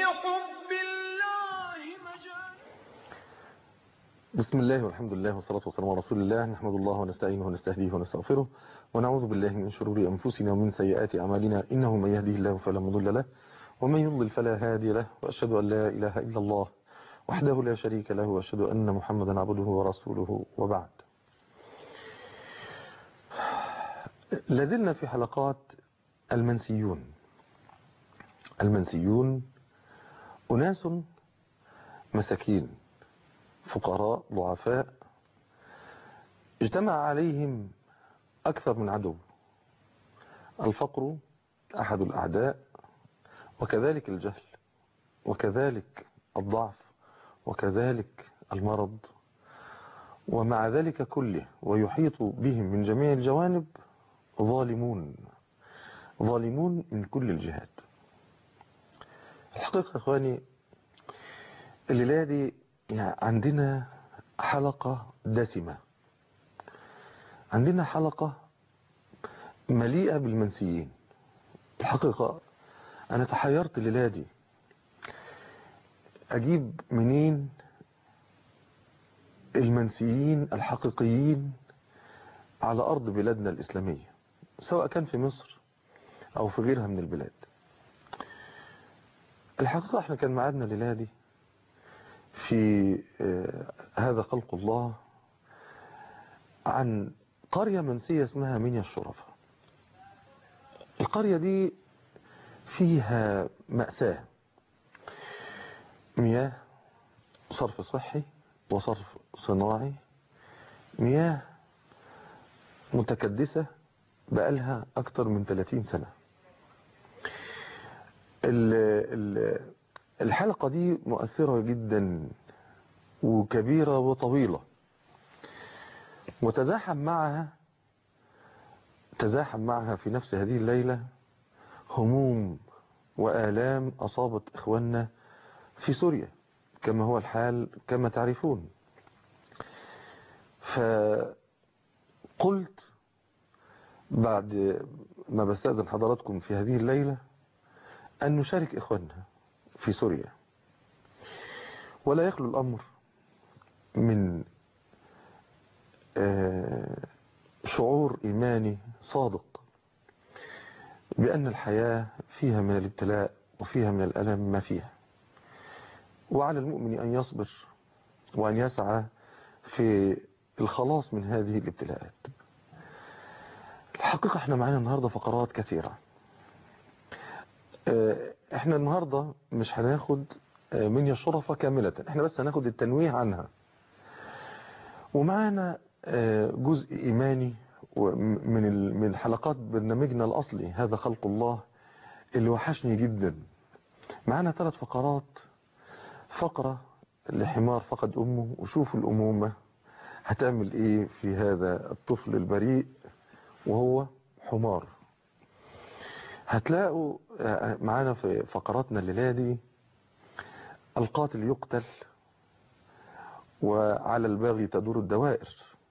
لحب الله مجال بسم الله والحمد لله والصلاة والسلام على رسول الله نحمد الله ونستعينه ونستهديه ونستغفره ونعوذ بالله من شرور أنفسنا ومن سيئات أعمالنا إنه من يهديه الله فلا مضل له ومن يضلل فلا هادي له وأشهد أن لا إله إلا الله وحده لا شريك له وأشهد أن محمدا عبده ورسوله وبعد لازلنا في حلقات المنسيون المنسيون أناس مساكين فقراء ضعفاء اجتمع عليهم أكثر من عدو الفقر أحد الأعداء وكذلك الجهل وكذلك الضعف وكذلك المرض ومع ذلك كله ويحيط بهم من جميع الجوانب ظالمون ظالمون من كل الجهات الحقيقة أخواني الليلة دي يعني عندنا حلقة دسمة عندنا حلقة مليئة بالمنسيين الحقيقة أنا تحيرت الليلة دي أجيب منين المنسيين الحقيقيين على أرض بلادنا الإسلامية سواء كان في مصر أو في غيرها من البلاد الحقيقة احنا كان معادنا الليلة دي في هذا خلق الله عن قرية منسية اسمها منيا الشرفة القرية دي فيها مأساة مياه صرف صحي وصرف صناعي مياه متكدسة بقالها أكتر من 30 سنة ال ال الحلقة دي مؤثرة جدا وكبيرة وطويلة وتزاحم معها تزاحم معها في نفس هذه الليلة هموم وآلام أصابت إخواننا في سوريا كما هو الحال كما تعرفون فقلت بعد ما بستأذن حضراتكم في هذه الليلة أن نشارك إخواننا في سوريا ولا يخلو الأمر من شعور إيماني صادق بأن الحياة فيها من الابتلاء وفيها من الألم ما فيها وعلى المؤمن أن يصبر وأن يسعى في الخلاص من هذه الابتلاءات الحقيقة احنا معانا النهاردة فقرات كثيرة احنا النهاردة مش هناخد من الشرفة كاملة احنا بس هناخد التنويه عنها ومعانا جزء إيماني من من حلقات برنامجنا الأصلي هذا خلق الله اللي وحشني جدا معانا ثلاث فقرات فقرة لحمار فقد أمه وشوفوا الأمومة هتعمل إيه في هذا الطفل البريء وهو حمار هتلاقوا معانا في فقراتنا الليلة دي القاتل يقتل وعلى الباغي تدور الدوائر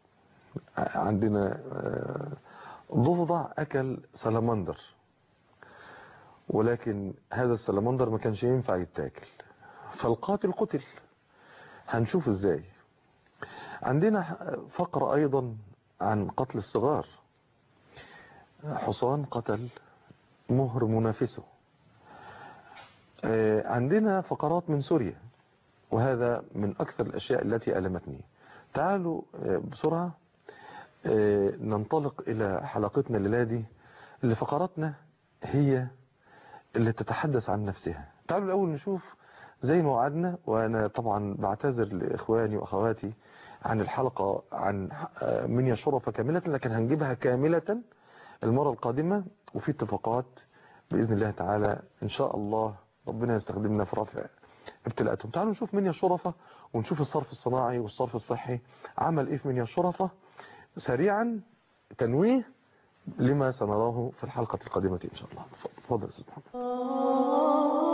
عندنا ضفدع أكل سلمندر ولكن هذا السلمندر ما كانش ينفع يتاكل فالقاتل قتل هنشوف ازاي عندنا فقرة ايضا عن قتل الصغار حصان قتل مهر منافسه عندنا فقرات من سوريا وهذا من أكثر الأشياء التي ألمتني تعالوا بسرعة ننطلق إلى حلقتنا الليلة دي اللي فقراتنا هي اللي تتحدث عن نفسها تعالوا الأول نشوف زي ما وعدنا وأنا طبعا بعتذر لإخواني وأخواتي عن الحلقة عن منيا شرفة كاملة لكن هنجيبها كاملة المرة القادمة وفي اتفاقات بإذن الله تعالى إن شاء الله ربنا يستخدمنا في رفع ابتلاءاتهم تعالوا نشوف منيا الشرفة ونشوف الصرف الصناعي والصرف الصحي عمل ايه في منيا الشرفة سريعا تنويه لما سنراه في الحلقة القادمة ان شاء الله تفضل استاذ محمد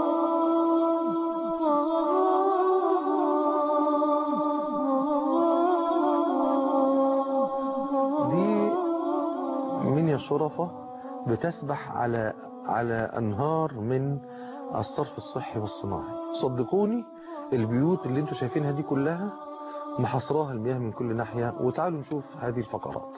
دي منيا الشرفة بتسبح على على انهار من على الصرف الصحي والصناعي صدقوني البيوت اللي انتوا شايفينها دي كلها محصراها المياه من كل ناحية وتعالوا نشوف هذه الفقرات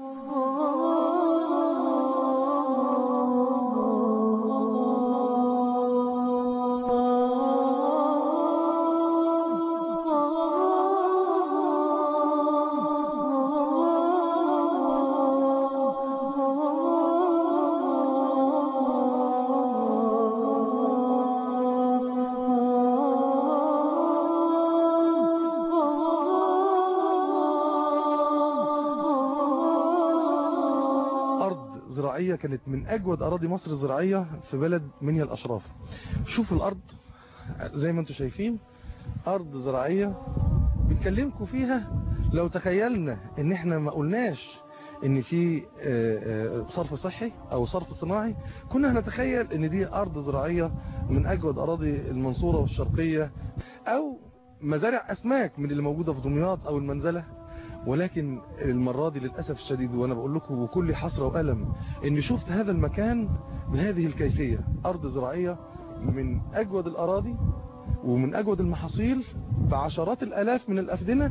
أرض زراعية كانت من أجود أراضي مصر الزراعية في بلد منيا الأشراف شوفوا الأرض زي ما انتم شايفين أرض زراعية بنكلمكم فيها لو تخيلنا ان احنا ما قلناش ان في آه، آه، صرف صحي او صرف صناعي كنا هنتخيل ان دي ارض زراعية من اجود اراضي المنصورة والشرقية او مزارع اسماك من اللي موجودة في دمياط او المنزلة ولكن المرة دي للأسف الشديد وأنا بقول لكم بكل حسرة وألم إني شفت هذا المكان بهذه الكيفية أرض زراعية من أجود الأراضي ومن أجود المحاصيل بعشرات الألاف من الأفدنة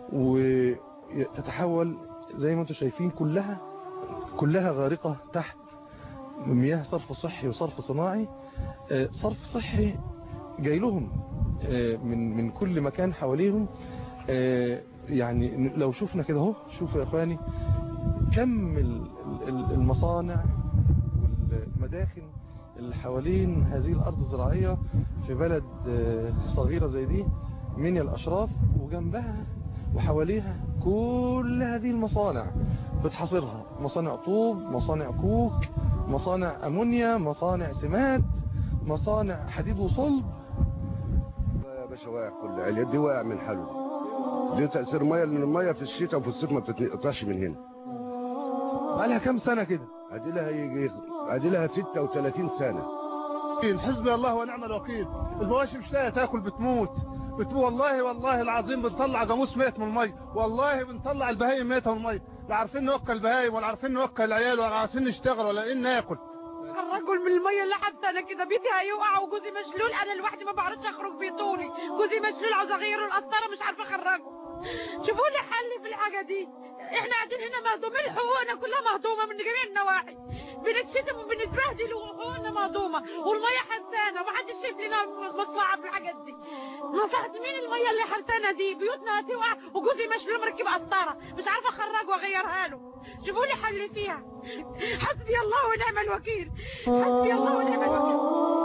وتتحول زي ما انتم شايفين كلها كلها غارقة تحت مياه صرف صحي وصرف صناعي آه، صرف صحي جاي لهم آه، من من كل مكان حواليهم آه، يعني لو شفنا كده اهو شوفوا يا اخواني كم ال- ال- المصانع والمداخن اللي حوالين هذه الارض الزراعية في بلد آه، صغيرة زي دي منيا الاشراف وجنبها وحواليها كل هذه المصانع بتحاصرها مصانع طوب مصانع كوك مصانع امونيا مصانع سماد مصانع حديد وصلب يا باشا واقع كل اليد دي واقع من حاله دي تأثير مية لأن المية في الشتاء وفي الصيف ما بتتقطعش من هنا بقالها كام سنة كده ادي لها يجي ادي لها 36 سنة حسبي الله ونعم الوكيل البواشي مش لاقيه تاكل بتموت بتموت والله والله العظيم بنطلع جاموس ميت من الميه والله بنطلع البهايم ميته من الميه لا عارفين نوكل البهايم ولا عارفين نوكل العيال ولا عارفين نشتغل ولا ايه ناكل الرجل من الميه اللي حبسه انا كده بيتي هيقع وجوزي مشلول انا لوحدي ما بعرفش اخرج بطولي جوزي مشلول عاوز اغيره القسطره مش عارفه اخرجه شوفوا لي حل في الحاجه دي احنا قاعدين هنا مهضومين حقوقنا كلها مهضومه من جميع النواحي بنتشتم وبنتبهدل وحقوقنا مهضومه والميه حبسانه ومحدش شايف لنا مصلحه في الحاجات دي مين الميه اللي حبسانه دي بيوتنا هتقع وجوزي مشلول مركب قسطره مش عارفه اخرجه واغيرها له شوفوا لي حل فيها حسبي الله ونعم الوكيل حسبي الله ونعم الوكيل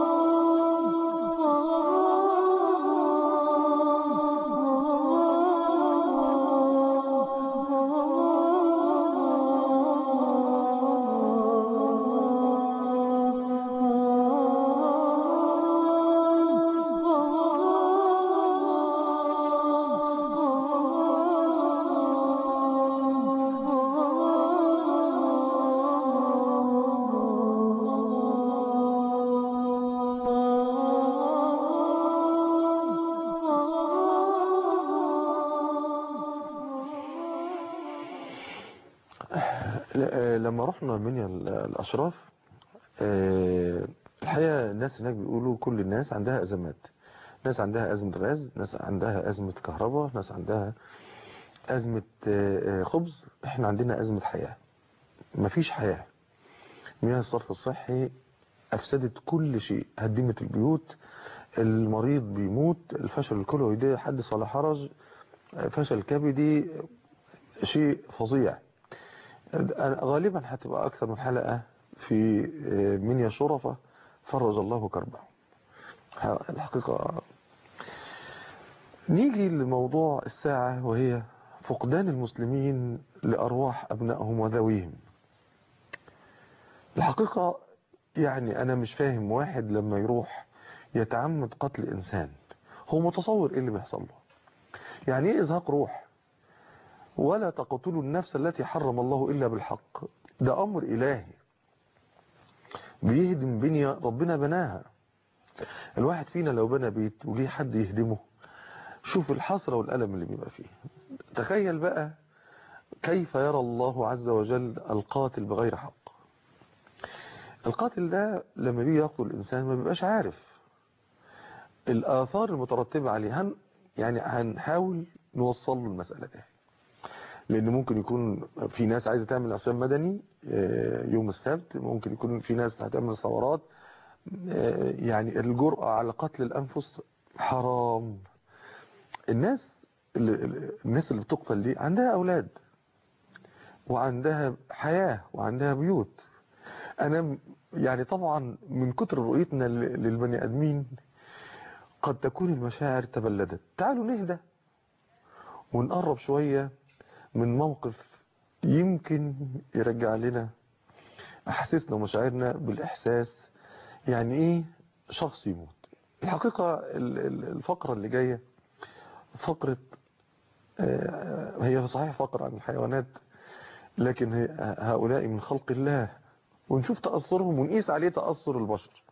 ل- لما رحنا منيا ال- الأشراف آه، الحقيقة الناس هناك بيقولوا كل الناس عندها أزمات ناس عندها أزمة غاز ناس عندها أزمة كهرباء ناس عندها أزمة آه، آه، خبز احنا عندنا أزمة حياة مفيش حياة مياه الصرف الصحي أفسدت كل شيء هدمت البيوت المريض بيموت الفشل الكلوي ده حدث ولا حرج آه، فشل كبدي شيء فظيع أنا غالبا هتبقى أكثر من حلقة في آه، منيا شرفة فرج الله كربه ها- الحقيقة نيجي لموضوع الساعة وهي فقدان المسلمين لأرواح أبنائهم وذويهم الحقيقة يعني أنا مش فاهم واحد لما يروح يتعمد قتل إنسان هو متصور إيه اللي بيحصل له يعني إيه إزهاق روح ولا تقتلوا النفس التي حرم الله إلا بالحق ده أمر إلهي بيهدم بنية ربنا بناها الواحد فينا لو بنى بيت وليه حد يهدمه شوف الحسرة والألم اللي بيبقى فيه تخيل بقى كيف يرى الله عز وجل القاتل بغير حق القاتل ده لما بيجي يقتل الإنسان ما بيبقاش عارف الآثار المترتبة عليه هن يعني هنحاول نوصل له المسألة دي لأن ممكن يكون في ناس عايزة تعمل عصيان مدني آه، يوم السبت ممكن يكون في ناس هتعمل ثورات آه، يعني الجرأة على قتل الأنفس حرام الناس اللي الناس اللي بتقتل دي عندها أولاد وعندها حياة وعندها بيوت أنا م- يعني طبعا من كتر رؤيتنا ل- للبني آدمين قد تكون المشاعر تبلدت تعالوا نهدى ونقرب شوية من موقف يمكن يرجع لنا أحاسيسنا ومشاعرنا بالإحساس يعني إيه شخص يموت الحقيقة ال- ال- الفقرة اللي جاية فقرة آه، هي صحيح فقرة عن الحيوانات لكن هي- هؤلاء من خلق الله ونشوف تأثرهم ونقيس عليه تأثر البشر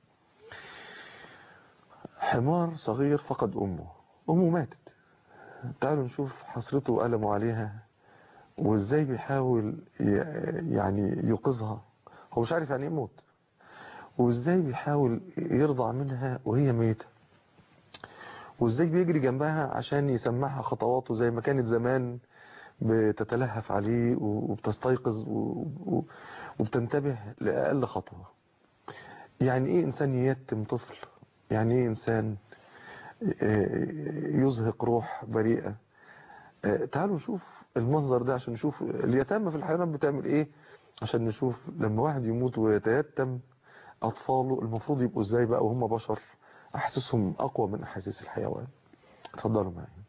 حمار صغير فقد أمه أمه ماتت تعالوا نشوف حسرته وألمه عليها وإزاي بيحاول ي- يعني يوقظها هو مش عارف يعني إيه موت وإزاي بيحاول يرضع منها وهي ميتة وإزاي بيجري جنبها عشان يسمعها خطواته زي ما كانت زمان بتتلهف عليه وبتستيقظ و- و- وبتنتبه لأقل خطوة يعني إيه إنسان يتم طفل يعني إيه إنسان آه، يزهق روح بريئة آه، تعالوا نشوف المنظر ده عشان نشوف اليتامى في الحيوانات بتعمل إيه عشان نشوف لما واحد يموت ويتيتم أطفاله المفروض يبقوا إزاي بقى وهم بشر أحسسهم أقوى من أحاسيس الحيوان اتفضلوا معي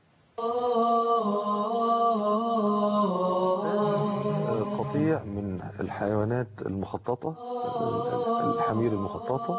قطيع من الحيوانات المخططة الحمير المخططة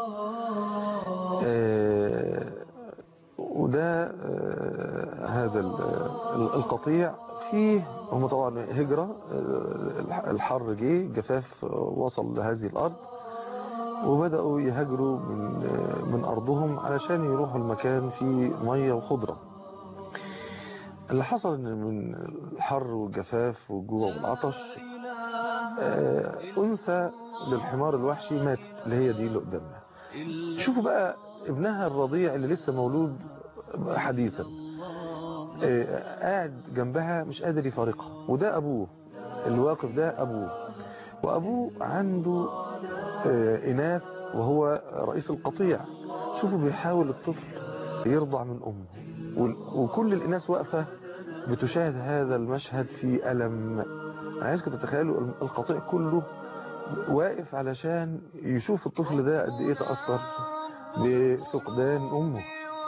آه، وده آه، هذا ال- ال- القطيع فيه هم طبعا هجرة آه، الحر جه جفاف وصل لهذه الأرض وبدأوا يهاجروا من آه، من أرضهم علشان يروحوا المكان فيه مية وخضرة اللي حصل ان من الحر والجفاف والجوع والعطش آه، أنثى للحمار الوحشي ماتت اللي هي دي اللي قدامنا شوفوا بقى ابنها الرضيع اللي لسه مولود حديثا آه، قاعد جنبها مش قادر يفارقها وده أبوه اللي واقف ده أبوه وأبوه عنده آه، إناث وهو رئيس القطيع شوفوا بيحاول الطفل يرضع من أمه وال- وكل الإناث واقفة بتشاهد هذا المشهد في ألم أنا عايزكم تتخيلوا القطيع كله واقف علشان يشوف الطفل ده قد إيه تأثر بفقدان أمه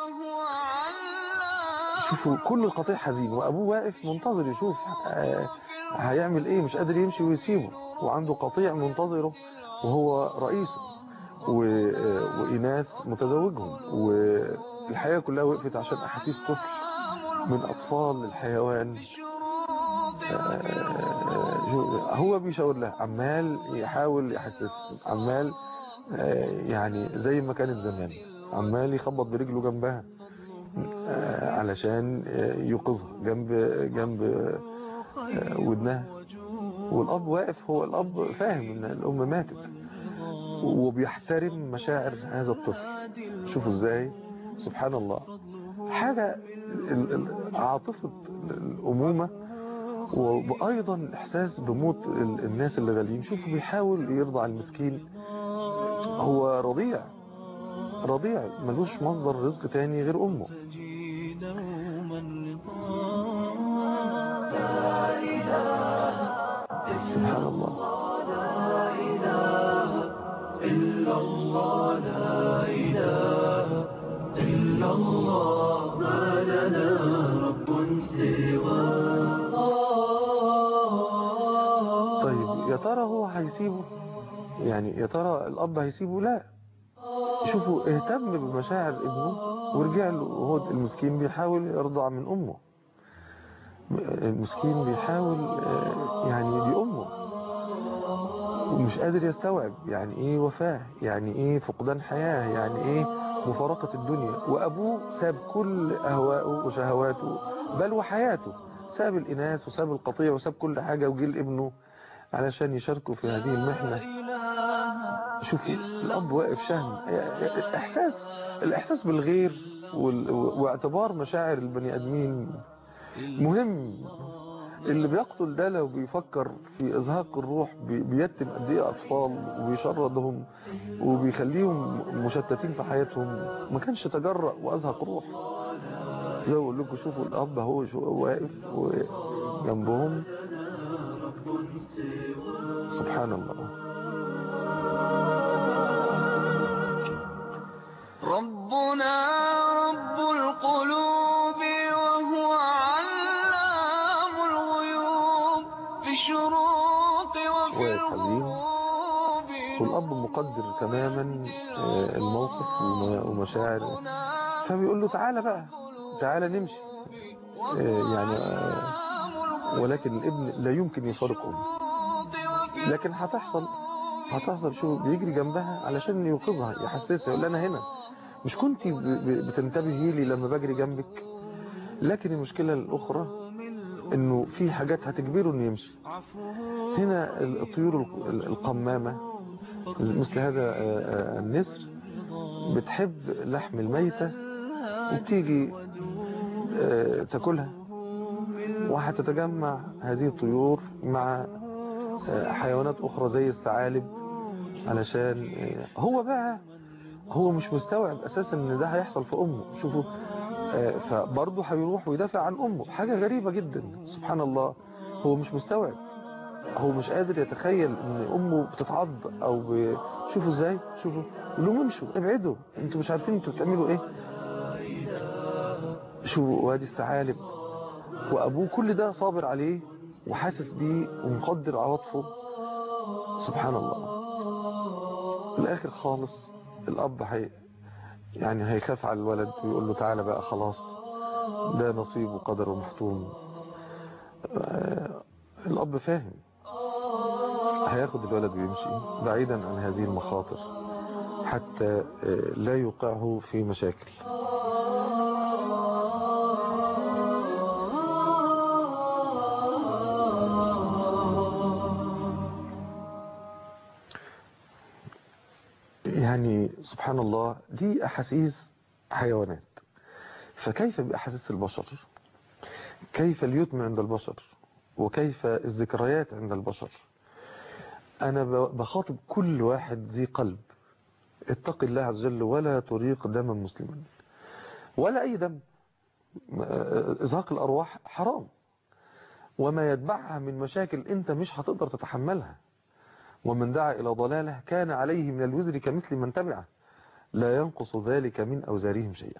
شوفوا كل القطيع حزين وأبوه واقف منتظر يشوف آه، هيعمل إيه مش قادر يمشي ويسيبه وعنده قطيع منتظره وهو رئيسه و- آه، وإناث متزوجهم والحياة كلها وقفت عشان أحاسيس طفل من أطفال الحيوان آه، شو- هو بيشاور لها عمال يحاول يحسسها عمال آه، يعني زي ما كانت زمان عمال يخبط برجله جنبها آه، علشان آه، يوقظها جنب جنب آه، ودنها والأب واقف هو الأب فاهم إن الأم ماتت وبيحترم مشاعر هذا الطفل شوفوا ازاي سبحان الله حاجة ال- ال- عاطفة الأمومة وأيضا الإحساس بموت ال- الناس اللي غاليين شوفوا بيحاول يرضع المسكين هو رضيع رضيع ملوش مصدر رزق تاني غير أمه سبحان الله طيب يا ترى هو هيسيبه يعني يا ترى الأب هيسيبه لا شوفوا اهتم بمشاعر ابنه ورجع له وهو المسكين بيحاول يرضع من أمه المسكين بيحاول آه، يعني دي أمه ومش قادر يستوعب يعني ايه وفاة يعني ايه فقدان حياة يعني ايه مفارقة الدنيا وابوه ساب كل اهواءه وشهواته بل وحياته ساب الاناث وساب القطيع وساب كل حاجة وجيل ابنه علشان يشاركوا في هذه المحنة شوفوا الأب واقف شهم إحساس الإحساس بالغير وال- واعتبار مشاعر البني آدمين مهم اللي بيقتل ده لو بيفكر في إزهاق الروح بي- بيتم قد إيه أطفال وبيشردهم وبيخليهم مشتتين في حياتهم ما كانش تجرأ وأزهق روح زي ما بقول لكم شوفوا الأب هو واقف جنبهم سبحان الله ربنا رب القلوب وهو علام الغيوب في الشروق وفي واقف حزين. الغروب والأب مقدر تماما آه، الموقف وما- ومشاعر فبيقول له تعالى بقى تعالى نمشي آه، يعني آه، ولكن الابن لا يمكن يفارق أمه لكن هتحصل هتحصل شو بيجري جنبها علشان يوقظها يحسسها يقول لها انا هنا مش كنت بتنتبهي لي لما بجري جنبك لكن المشكلة الأخرى انه في حاجات هتجبره انه يمشي هنا الطيور ال- القمامة مثل هذا آه، آه، النسر بتحب لحم الميتة وبتيجي آه، تاكلها وهتتجمع هذه الطيور مع آه، حيوانات أخرى زي الثعالب علشان آه، هو بقى هو مش مستوعب أساسا إن ده هيحصل في أمه شوفوا آه، فبرضه هيروح ويدافع عن أمه حاجة غريبة جدا سبحان الله هو مش مستوعب هو مش قادر يتخيل ان امه بتتعض او ب... شوفوا ازاي شوفوا قول لهم امشوا ابعدوا انتوا مش عارفين انتوا بتعملوا ايه شوفوا وادي الثعالب وابوه كل ده صابر عليه وحاسس بيه ومقدر عواطفه سبحان الله في الاخر خالص الاب هي يعني هيخاف على الولد ويقول له تعالى بقى خلاص ده نصيب وقدر ومحتوم آه، الاب فاهم هياخد الولد ويمشي بعيدا عن هذه المخاطر حتى آه، لا يوقعه في مشاكل يعني سبحان الله دي أحاسيس حيوانات فكيف بأحاسيس البشر كيف اليتم عند البشر وكيف الذكريات عند البشر أنا ب- بخاطب كل واحد ذي قلب اتق الله عز وجل ولا تريق دما مسلما ولا أي دم إزهاق الأرواح حرام وما يتبعها من مشاكل أنت مش هتقدر تتحملها ومن دعا إلى ضلاله كان عليه من الوزر كمثل من تبعه لا ينقص ذلك من أوزارهم شيئا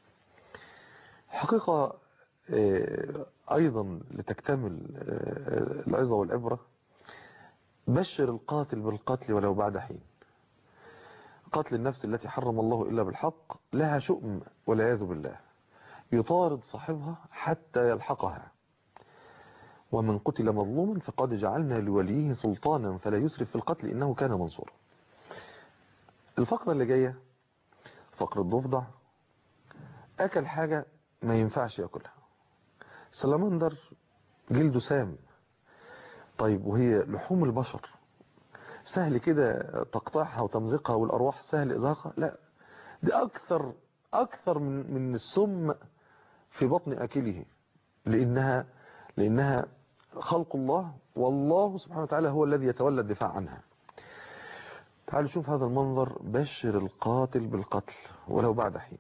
حقيقة آه، أيضا لتكتمل آه، العظة والعبرة بشر القاتل بالقتل ولو بعد حين قتل النفس التي حرم الله إلا بالحق لها شؤم والعياذ بالله يطارد صاحبها حتى يلحقها ومن قتل مظلوما فقد جعلنا لوليه سلطانا فلا يسرف في القتل إنه كان منصورا الفقرة اللي جاية فقرة ضفدع أكل حاجة ما ينفعش يأكلها سلمندر جلده سام طيب وهي لحوم البشر سهل كده تقطيعها وتمزيقها والأرواح سهل إزاقها لا دي أكثر أكثر من من السم في بطن أكله لأنها لأنها خلق الله والله سبحانه وتعالى هو الذي يتولى الدفاع عنها تعالوا شوف هذا المنظر بشر القاتل بالقتل ولو بعد حين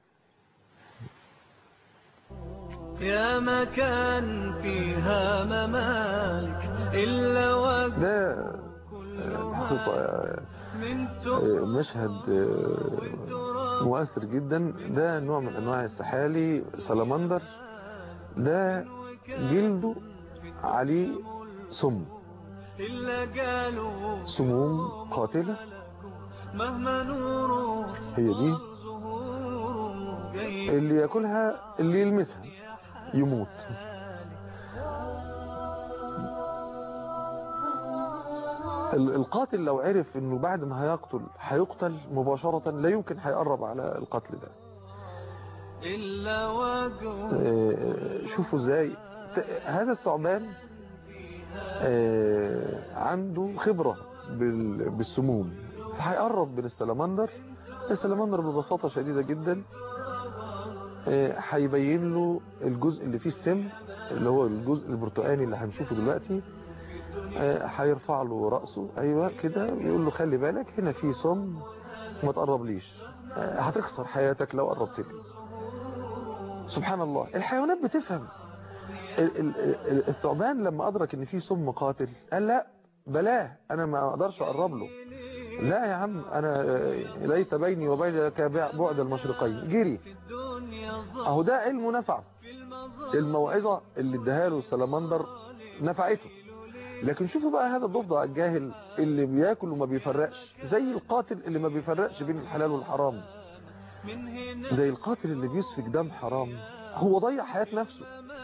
يا مكان فيها ممالك إلا وقت ده حقيقة من آه، مشهد آه، مؤثر جدا ده نوع من انواع السحالي سلمندر ده جلده عليه سم إلا قالوا سموم قاتلة مهما نوره هي دي ظهوره جاي اللي ياكلها اللي يلمسها يموت ال- القاتل لو عرف انه بعد ما هيقتل هيقتل مباشرة لا يمكن هيقرب على القتل ده إلا وقوا آه، شوفوا ازاي ت- هذا الثعبان آه، عنده خبرة بال- بالسموم هيقرب من السلمندر السلمندر ببساطة شديدة جدا آه، هيبين له الجزء اللي فيه السم اللي هو الجزء البرتقاني اللي هنشوفه دلوقتي آه، هيرفع له رأسه ايوه كده يقول له خلي بالك هنا في سم ما تقربليش آه، هتخسر حياتك لو قربت لي سبحان الله الحيوانات بتفهم ال- ال- ال- الثعبان لما أدرك إن في سم قاتل قال لا بلاه أنا ما أقدرش أقرب له لا يا عم أنا آه، ليت بيني وبينك بعد المشرقين جري أهو ده علمه نفع الموعظة اللي اداها له السلمندر نفعته لكن شوفوا بقى هذا الضفدع الجاهل اللي بياكل وما بيفرقش زي القاتل اللي ما بيفرقش بين الحلال والحرام زي القاتل اللي بيسفك دم حرام هو ضيع حياة نفسه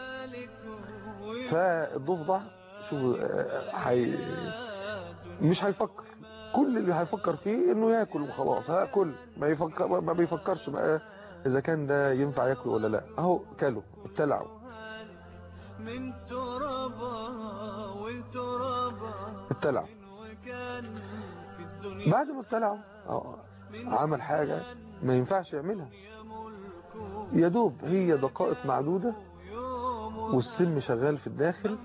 فالضفدع شو آه، حي... مش هيفكر كل اللي هيفكر فيه انه ياكل وخلاص هاكل ما يفكر ما بيفكرش بقى اذا كان ده ينفع ياكل ولا لا اهو كلوا ابتلعوا من ترابها والترابها ابتلعوا وكان في الدنيا بعد ما ابتلعوا آه، عمل حاجة ما ينفعش يعملها يا دوب هي دقائق معدودة والسم شغال في الداخل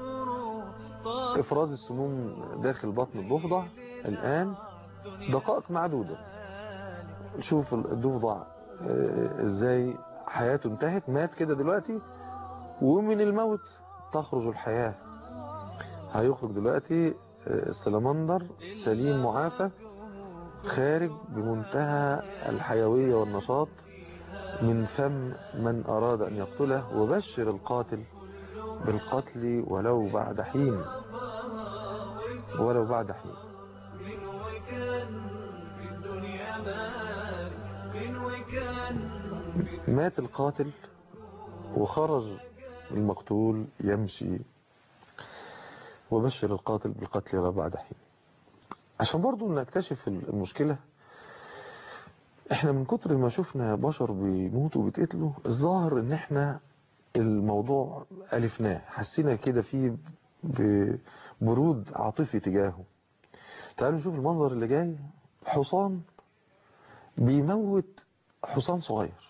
افراز السموم داخل بطن الضفدع الان دقائق معدودة شوف الضفدع آه، ازاي حياته انتهت مات كده دلوقتي ومن الموت تخرج الحياة هيخرج دلوقتي آه، السلمندر سليم معافى خارج بمنتهى الحيوية والنشاط من فم من أراد أن يقتله وبشر القاتل بالقتل ولو بعد حين ولو بعد حين مات القاتل وخرج المقتول يمشي وبشر القاتل بالقتل ولو بعد حين عشان برضو نكتشف المشكلة احنا من كتر ما شفنا بشر بيموتوا وبيتقتلوا الظاهر ان احنا الموضوع ألفناه حسينا كده فيه ببرود عاطفي تجاهه تعالوا نشوف المنظر اللي جاي حصان بيموت حصان صغير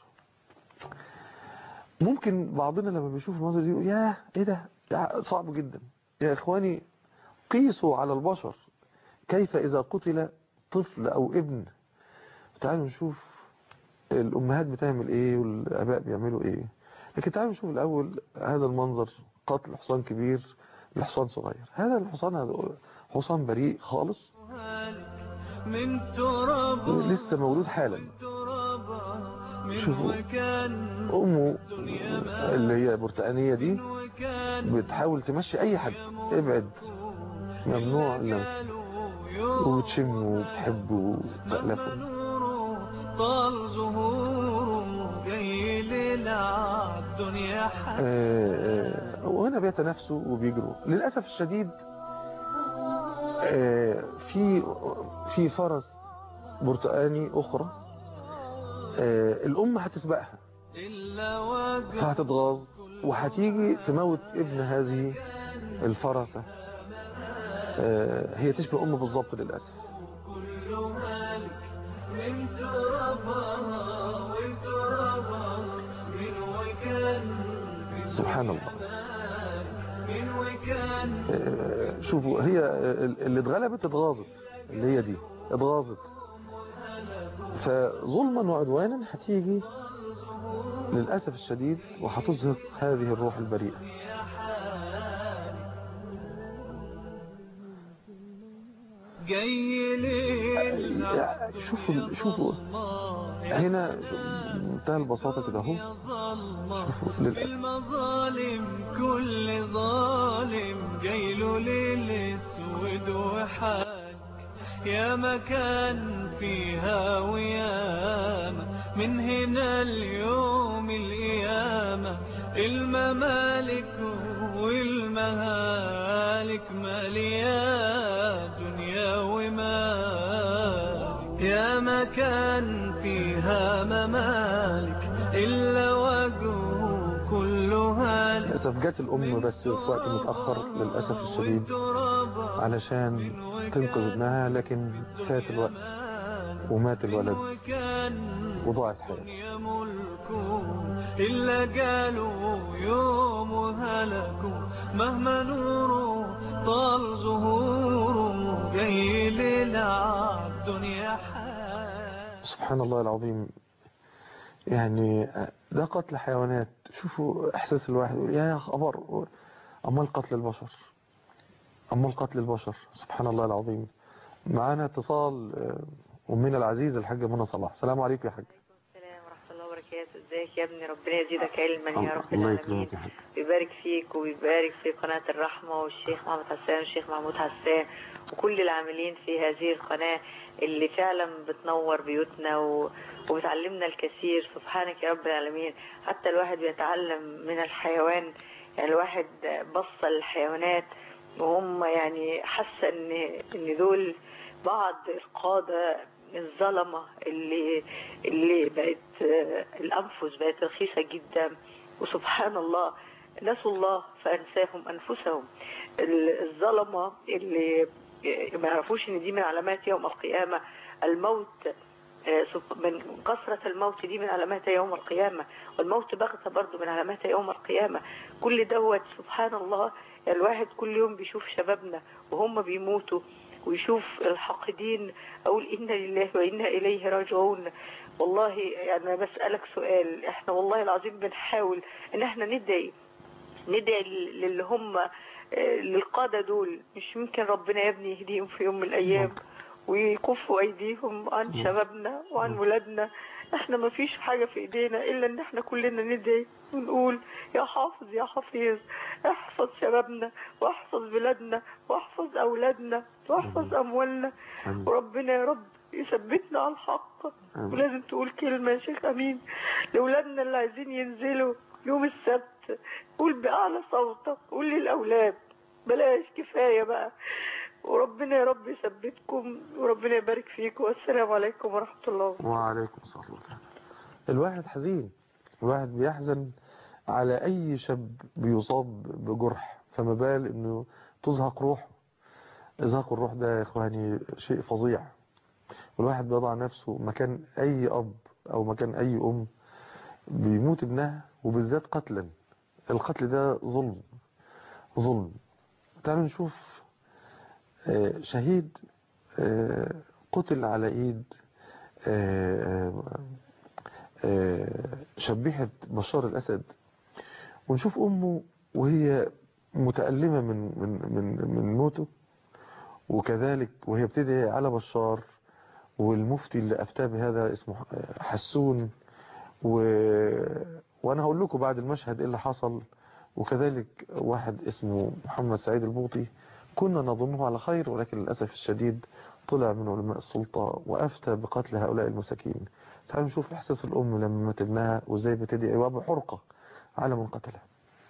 ممكن بعضنا لما بيشوف المنظر دي يقول ياه ايه ده ده صعب جدا يا اخواني قيسوا على البشر كيف اذا قتل طفل او ابن تعالوا نشوف الامهات بتعمل ايه والاباء بيعملوا ايه لكن تعالوا نشوف الاول هذا المنظر قتل حصان كبير لحصان صغير هذا الحصان هذا حصان بريء خالص من ترابها لسه مولود حالا ترابها من شوفوا. وكان امه اللي هي برتقانية دي وكان بتحاول تمشي اي حد ابعد ممنوع اللمس وبتشمه وبتحبه وتألفه نوره طال زهوره جاي ليلة الدنيا حق آه، آه، وهنا بيتنافسوا وبيجروا للأسف الشديد آه، في في فرس برتقاني أخرى آه، الأم هتسبقها إلا وجه فهتتغاظ وهتيجي تموت ابن هذه الفرسة آه، هي تشبه أم بالظبط للأسف كل مالك من ترابها وترابها من وكان سبحان الله من وكان آه، شوفوا هي اللي اتغلبت اتغاظت اللي هي دي اتغاظت فظلما وعدوانا هتيجي للأسف الشديد وهتزهق هذه الروح البريئة جاي ليل يعني شوفوا شوفوا هنا منتهى البساطة كده اهو شوفوا للأسف المظالم كل ظالم جايله ليل اسود وحاج يا مكان فيها وياما من هنا اليوم القيامة الممالك والمهالك مالية دنيا ومال يا مكان فيها ممالك إلا وجهه كله هالك للأسف جت الأم بس في وقت متأخر للأسف الشديد علشان تنقذ ابنها لكن فات الوقت ومات الولد وضاعت حياته يا ملكه إلا قالوا يوم هلكوا مهما نوره طال ظهوره جاي للعب دنيا حال سبحان الله العظيم يعني ده قتل حيوانات شوفوا احساس الواحد يقول يا خبر امال قتل البشر امال قتل البشر سبحان الله العظيم معانا اتصال آه، امنا العزيزه الحاجه منى صلاح السلام عليكم يا حاج السلام ورحمة الله وبركاته ازيك يا ابني ربنا يزيدك علما يا رب الله العالمين يكرمك يا حاج ويبارك فيك ويبارك في قناة الرحمة والشيخ محمد حسان والشيخ محمود حسان وكل العاملين في هذه القناة اللي فعلا بتنور بيوتنا و... وبتعلمنا الكثير سبحانك يا رب العالمين حتى الواحد بيتعلم من الحيوان يعني الواحد بص للحيوانات وهم يعني حاسة ان ان دول بعض القادة الظلمة اللي اللي بقت آه، الأنفس بقت رخيصة جدا وسبحان الله نسوا الله فأنساهم أنفسهم ال- الظلمة اللي آه، ما يعرفوش إن دي من علامات يوم القيامة الموت آه، سب- من كثرة الموت دي من علامات يوم القيامة والموت بغتة برضو من علامات يوم القيامة كل دوت سبحان الله الواحد كل يوم بيشوف شبابنا وهم بيموتوا ويشوف الحاقدين أقول إنا لله وإنا إليه راجعون والله يعني أنا بسألك سؤال إحنا والله العظيم بنحاول إن إحنا ندعي ندعي لل- للي هم آه، للقادة دول مش يمكن ربنا يا ابني يهديهم في يوم من الأيام ويكفوا أيديهم عن شبابنا وعن ولادنا احنا ما فيش حاجة في ايدينا الا ان احنا كلنا ندعي ونقول يا حافظ يا حفيظ احفظ شبابنا واحفظ بلادنا واحفظ اولادنا واحفظ اموالنا آمين. وربنا يا رب يثبتنا على الحق آمين. ولازم تقول كلمة يا شيخ امين لاولادنا اللي عايزين ينزلوا يوم السبت قول بأعلى صوتك قول للأولاد بلاش كفاية بقى وربنا يا رب يثبتكم وربنا يبارك فيكم والسلام عليكم ورحمة الله وعليكم السلام ورحمة الله الواحد حزين الواحد بيحزن على أي شاب بيصاب بجرح فما بال إنه تزهق روحه إزهاق الروح ده يا إخواني شيء فظيع والواحد بيضع نفسه مكان أي أب أو مكان أي أم بيموت ابنها وبالذات قتلا القتل ده ظلم ظلم تعالوا نشوف آه، شهيد آه، قتل على ايد آه، آه، شبيحة بشار الأسد ونشوف أمه وهي متألمة من من من من موته وكذلك وهي بتدعي على بشار والمفتي اللي أفتاه بهذا اسمه حسون و... وأنا هقول لكم بعد المشهد إيه اللي حصل وكذلك واحد اسمه محمد سعيد البوطي كنا نظنه على خير ولكن للأسف الشديد طلع من علماء السلطة وأفتى بقتل هؤلاء المساكين تعالوا نشوف إحساس الأم لما مات ابنها وإزاي بتدعي وبحرقة على من قتلها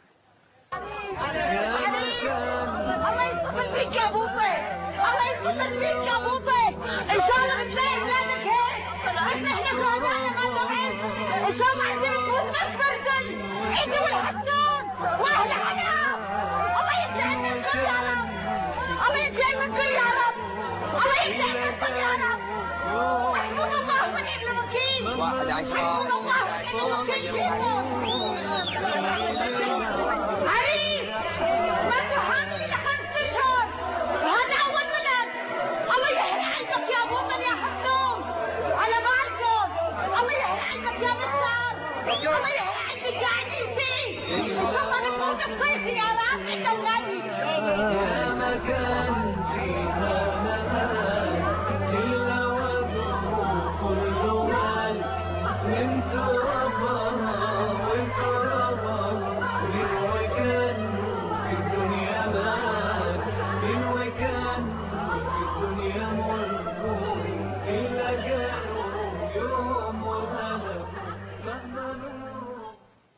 الله يستر فيك يا بوطي الله يستر فيك يا بوطي ان شاء الله بتلاقي بلادك هيك احنا احنا شهداء مقطوعين ان شاء الله عندنا تموت اكثر جن انت والحسون واهل حياه الله يجزي عنا الكل يا رب الله يجزي عنا الكل يا رب الله يجزي عنا الكل يا رب حسبنا الله ونعم الوكيل واحد عشرة. حسبنا الله ونعم الوكيل فيكم عريس مات حامل لخمس اشهر وهذا اول ولد الله يحرق قلبك يا بطل يا حسون على بالكم الله يحرق قلبك يا بشار الله يحرق قلبك يا عنيسي ان شاء الله نفوز بصيفي يا رب عند اولادي يا مكان فيها نهاية إلا وجهه كل مال من ترابها وترابها من وكان في الدنيا مال من وكان في الدنيا ملك إلا جاءوا يوم وهلك مهما نور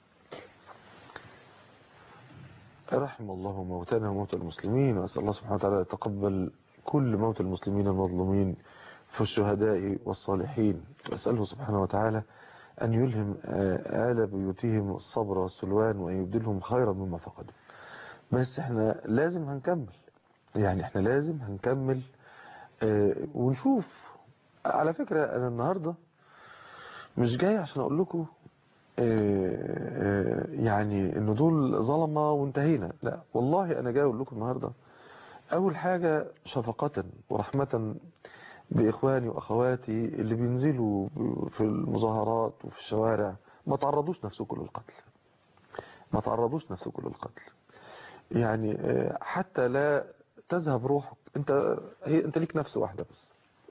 رحم الله موتانا وموتى المسلمين وأسأل الله سبحانه وتعالى يتقبل كل موت المسلمين المظلومين في الشهداء والصالحين وأسأله سبحانه وتعالى أن يلهم آه، آل بيوتهم الصبر والسلوان وأن يبدلهم خيرا مما فقدوا بس احنا لازم هنكمل يعني احنا لازم هنكمل آه، ونشوف على فكرة أنا النهاردة مش جاي عشان أقول لكم آه، آه، يعني إن دول ظلمة وانتهينا لا والله أنا جاي أقول لكم النهاردة أول حاجة شفقة ورحمة بإخواني وأخواتي اللي بينزلوا في المظاهرات وفي الشوارع ما تعرضوش نفسكم للقتل ما تعرضوش نفسكم للقتل يعني آه، حتى لا تذهب روحك انت هي انت ليك نفس واحدة بس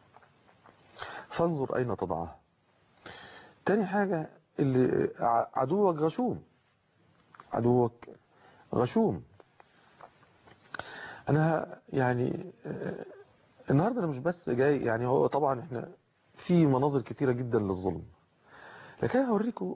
فانظر اين تضعها تاني حاجة اللي ع- عدوك غشوم عدوك غشوم انا يعني آه، النهاردة انا مش بس جاي يعني هو طبعا احنا في مناظر كتيرة جدا للظلم لكن أنا هوريكم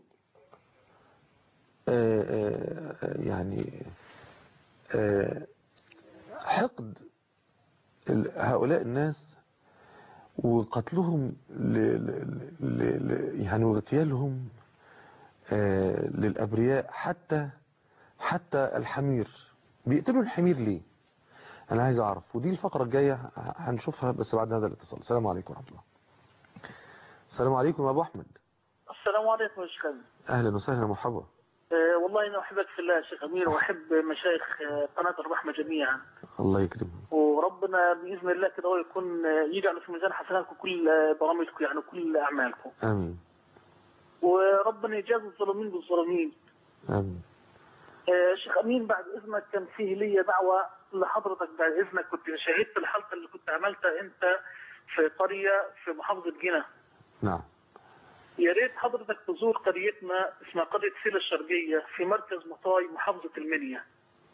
آه، آه، آه، يعني آه، حقد ال- هؤلاء الناس وقتلهم ل... ل... ل... ل... يعني واغتيالهم آه، للأبرياء حتى حتى الحمير بيقتلوا الحمير ليه أنا عايز أعرف ودي الفقرة الجاية ه- هنشوفها بس بعد هذا الاتصال السلام عليكم ورحمة الله السلام عليكم يا أبو أحمد السلام عليكم يا شيخ أمير. أهلا وسهلا مرحبا أه والله انا احبك في الله يا شيخ امير واحب مشايخ آه، قناه الرحمه جميعا الله يكرمك وربنا باذن الله كده هو يكون آه، يجعل في ميزان حسناتكم كل آه، برامجكم يعني كل اعمالكم آمين وربنا يجازي الظالمين بالظالمين آمين آه، شيخ امين بعد اذنك كان فيه لي دعوه لحضرتك بعد اذنك كنت شهدت الحلقه اللي كنت عملتها انت في قريه في محافظه جنة نعم يا ريت حضرتك تزور قريتنا اسمها قريه سيلا الشرقيه في مركز مطاي محافظه المنيا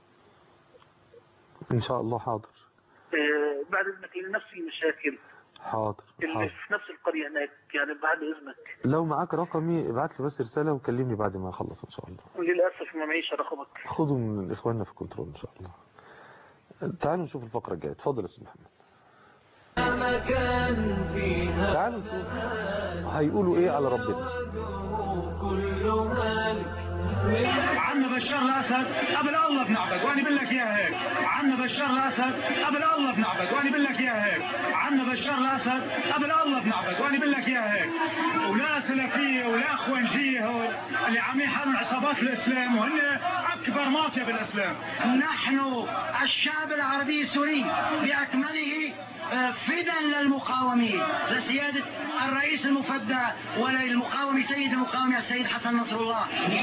إن شاء الله حاضر آه، بعد اذنك لنفس المشاكل حاضر اللي حاضر في نفس القريه هناك يعني بعد اذنك لو معاك رقمي ابعت لي بس رسالة وكلمني بعد ما اخلص ان شاء الله للاسف ما معيش رقمك خده من اخواننا في كنترول ان شاء الله تعالوا نشوف الفقرة الجاية اتفضل يا استاذ محمد مكان فيها تعالوا نشوف هيقولوا ايه على ربنا وجهه كل مالك من عنا بشار الاسد قبل الله بنعبد وانا بقول لك اياها هيك عنا بشار الاسد قبل الله بنعبد وانا بقول لك اياها هيك عنا بشار الاسد قبل الله بنعبد وانا بقول لك اياها هيك ولا سلفيه ولا اخوانجيه هول اللي عم يحرروا عصابات الاسلام وهن اكبر مافيا بالاسلام نحن الشعب العربي السوري بأكمله آه، فدا للمقاومين لسيادة الرئيس المفدى وللمقاوم سيد المقاوم السيد حسن نصر الله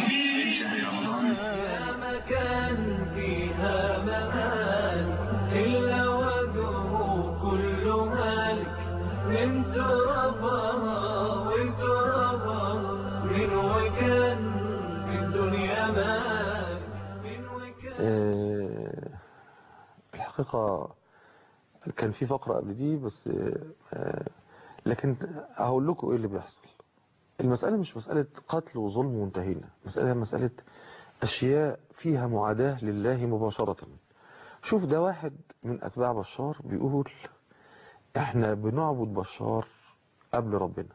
مكان فيها مآل إلا وجهه كل مالك من ترابها وترابها من وكان في الدنيا مالك من وكان آه، الحقيقة كان في فقرة قبل دي بس آه، لكن هقول لكم ايه اللي بيحصل المسألة مش مسألة قتل وظلم وانتهينا مسألة مسألة أشياء فيها معاداة لله مباشرة شوف ده واحد من أتباع بشار بيقول احنا بنعبد بشار قبل ربنا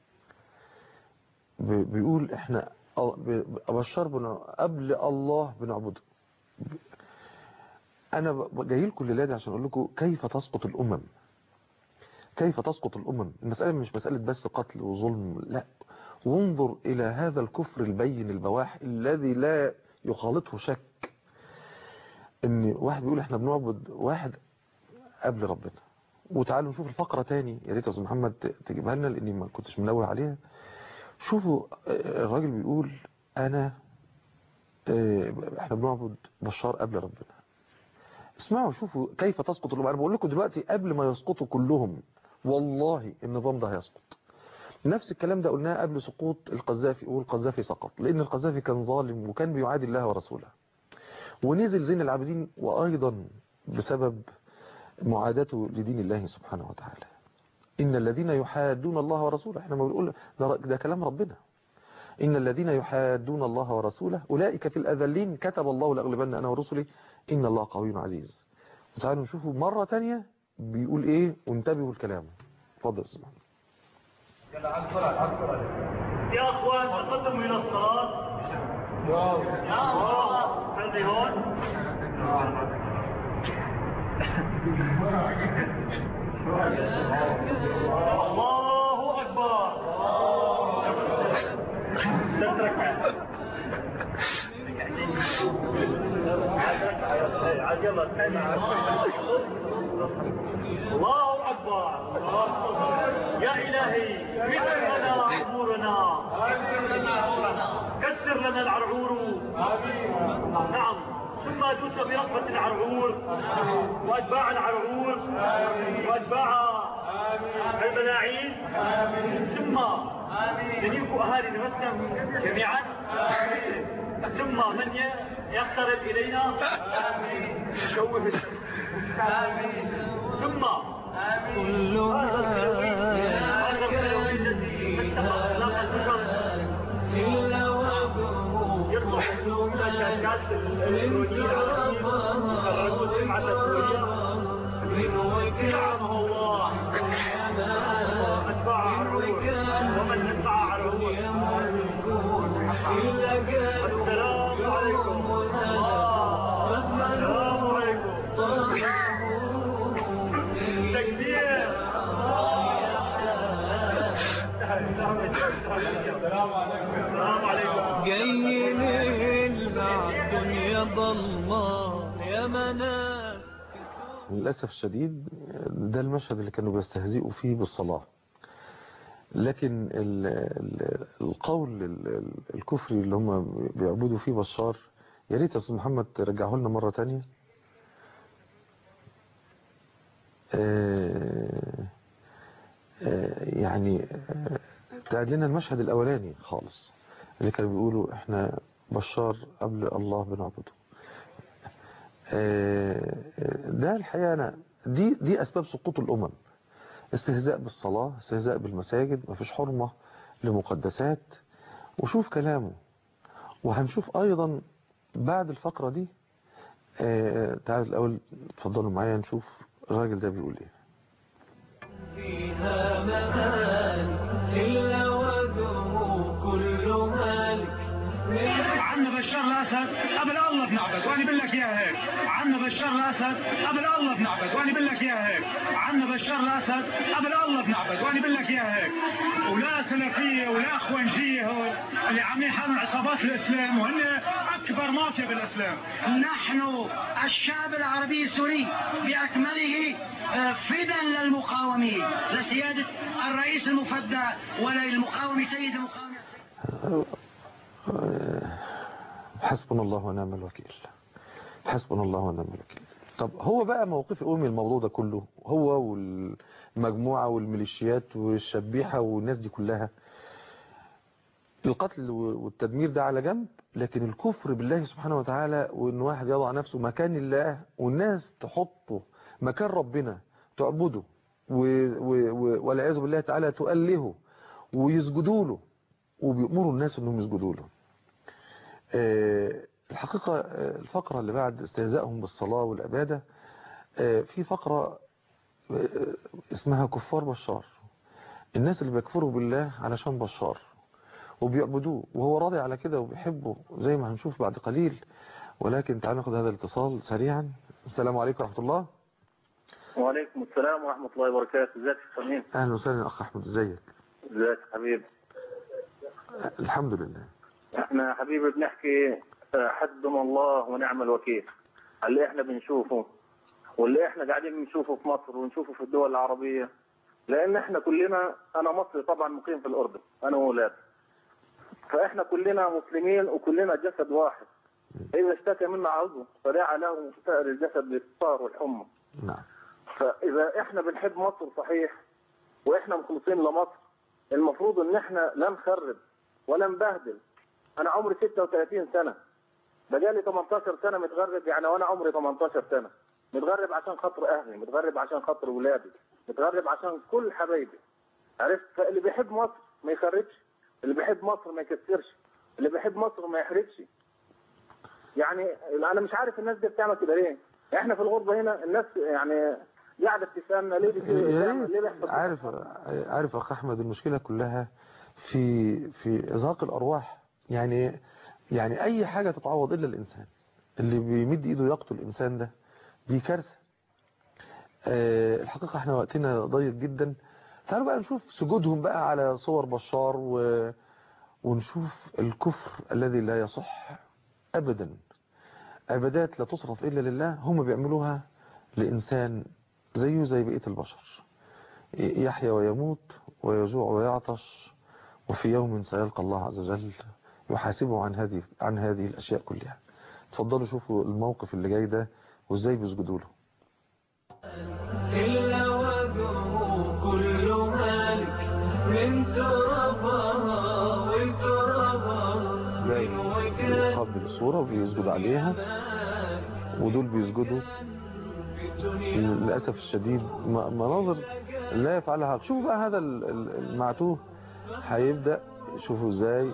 ب- بيقول احنا ال- ب- بشار بن- قبل الله بنعبده انا ب- جاي لكم الليله دي عشان اقول لكم كيف تسقط الامم كيف تسقط الامم المساله مش مساله بس قتل وظلم لا وانظر الى هذا الكفر البين البواح الذي لا يخالطه شك ان واحد بيقول احنا بنعبد واحد قبل ربنا وتعالوا نشوف الفقره تاني يا ريت يا استاذ محمد ت- تجيبها لنا لاني ما كنتش منوه عليها شوفوا آه، الراجل بيقول انا آه، احنا بنعبد بشار قبل ربنا اسمعوا شوفوا كيف تسقط الأمم أنا بقول لكم دلوقتي قبل ما يسقطوا كلهم والله النظام ده هيسقط نفس الكلام ده قلناه قبل سقوط القذافي والقذافي سقط لأن القذافي كان ظالم وكان بيعادي الله ورسوله ونزل زين العابدين وأيضا بسبب معاداته لدين الله سبحانه وتعالى إن الذين يحادون الله ورسوله احنا ما بنقول ده, ده كلام ربنا إن الذين يحادون الله ورسوله أولئك في الأذلين كتب الله لأغلبن أنا ورسلي إن الله قوي عزيز وتعالوا نشوفه مرة تانية بيقول إيه وانتبهوا الكلام اتفضل يا أستاذ محمد. يا اخوان تقدموا الى الصلاه واو عندي هون الله اكبر ثلاث ركعات عاد يلا الله اكبر يا الهي كسر لنا امورنا كسر لنا العرعور نعم ثم دوس برقبة العرعور واتباع العرعور واتباع الملاعين ثم يليق اهالي المسلم جميعا ثم من يقترب الينا يشوه ثم إلا وجهه من يلعنه الله أتباع عروض ومن اتبع عروض السلام عليكم السلام عليكم تكبير السلام عليكم جاي نلمع الدنيا ضلمة يا مناس للأسف الشديد ده المشهد اللي كانوا بيستهزئوا فيه بالصلاة لكن ال ال القول ال- ال- الكفري اللي هم بيعبدوا فيه بشار يا ريت يا استاذ محمد ترجعه لنا مرة تانية آه، آه، يعني آه، تعاد لنا المشهد الأولاني خالص اللي كانوا بيقولوا احنا بشار قبل الله بنعبده آه، آه، ده الحقيقة أنا دي دي أسباب سقوط الأمم استهزاء بالصلاة استهزاء بالمساجد مفيش حرمة لمقدسات وشوف كلامه وهنشوف أيضا بعد الفقرة دي آه، تعالوا الأول اتفضلوا معايا نشوف الراجل ده بيقول ايه فيها مآل إلا وجهه كل هالك عنا بشار الاسد قبل الله بنعبد وانا بقول لك اياها هيك عنا بشار الاسد قبل الله بنعبد وانا بقول لك اياها هيك عنا بشار الاسد قبل الله بنعبد وانا بقول لك اياها هيك ولا سلفيه ولا اخوانجيه هول اللي عاملين حالهم عصابات الاسلام وهن اكبر مافيا بالاسلام نحن الشعب العربي السوري بأكمله آه، فدا للمقاومين لسيادة الرئيس المفدى وللمقاوم سيد المقاوم حسبنا الله ونعم الوكيل حسبنا الله ونعم الوكيل طب هو بقى موقف ايه من الموضوع ده كله هو والمجموعة والميليشيات والشبيحة والناس دي كلها القتل والتدمير ده على جنب لكن الكفر بالله سبحانه وتعالى وان واحد يضع نفسه مكان الله والناس تحطه مكان ربنا تعبده و- و- و- والعياذ بالله تعالى تؤلهه ويسجدوا له وبيأمروا الناس انهم يسجدوا له آه، الحقيقة آه، الفقرة اللي بعد استهزائهم بالصلاة والعبادة آه، في فقرة آه، اسمها كفار بشار الناس اللي بيكفروا بالله علشان بشار وبيعبدوه وهو راضي على كده وبيحبه زي ما هنشوف بعد قليل ولكن تعالوا ناخد هذا الاتصال سريعا السلام عليكم ورحمة الله وعليكم السلام ورحمة الله وبركاته ازيك يا سمين أهلا وسهلا يا أخ أحمد ازيك ازيك يا حبيبي آه، الحمد لله احنا يا حبيبي بنحكي آه، حسبنا الله ونعم الوكيل على اللي احنا بنشوفه واللي احنا قاعدين بنشوفه في مصر ونشوفه في الدول العربية لان احنا كلنا انا مصري طبعا مقيم في الاردن انا واولادي فاحنا كلنا مسلمين وكلنا جسد واحد اذا اشتكى منا عضو فداعى له سائر الجسد بالصار والحمى نعم فاذا احنا بنحب مصر صحيح واحنا مخلصين لمصر المفروض ان احنا لا نخرب ولا نبهدل انا عمري 36 سنه بقالي 18 سنه متغرب يعني وانا عمري 18 سنه متغرب عشان خاطر اهلي متغرب عشان خاطر ولادي متغرب عشان كل حبايبي عرفت فاللي بيحب مصر ما يخربش اللي بيحب مصر ما يكسرش اللي بيحب مصر ما يحرجش يعني انا مش عارف الناس دي بتعمل كده ليه احنا في الغربه هنا الناس يعني قاعده بتسالنا ليه بت- يا ليه ريت بيحصل عارف عارف اخ احمد المشكله كلها في في ازهاق الارواح يعني يعني اي حاجه تتعوض الا الانسان اللي بيمد ايده يقتل الانسان ده دي كارثه آه، الحقيقه احنا وقتنا ضيق جدا تعالوا بقى نشوف سجودهم بقى على صور بشار و ونشوف الكفر الذي لا يصح ابدا عبادات لا تصرف الا لله هم بيعملوها لانسان زيه زي بقيه البشر يحيا ويموت ويجوع ويعطش وفي يوم سيلقى الله عز وجل يحاسبه عن هذه عن هذه الأشياء كلها اتفضلوا شوفوا الموقف اللي جاي ده وازاي بيسجدوا له إلا وجهه كل هالك من ترابها وترابها جاي يقبل الصورة وبيسجد عليها ودول بيسجدوا للأسف الشديد م- مناظر لا يفعلها شوفوا بقى هذا ال- ال- المعتوه هيبدأ شوفوا ازاي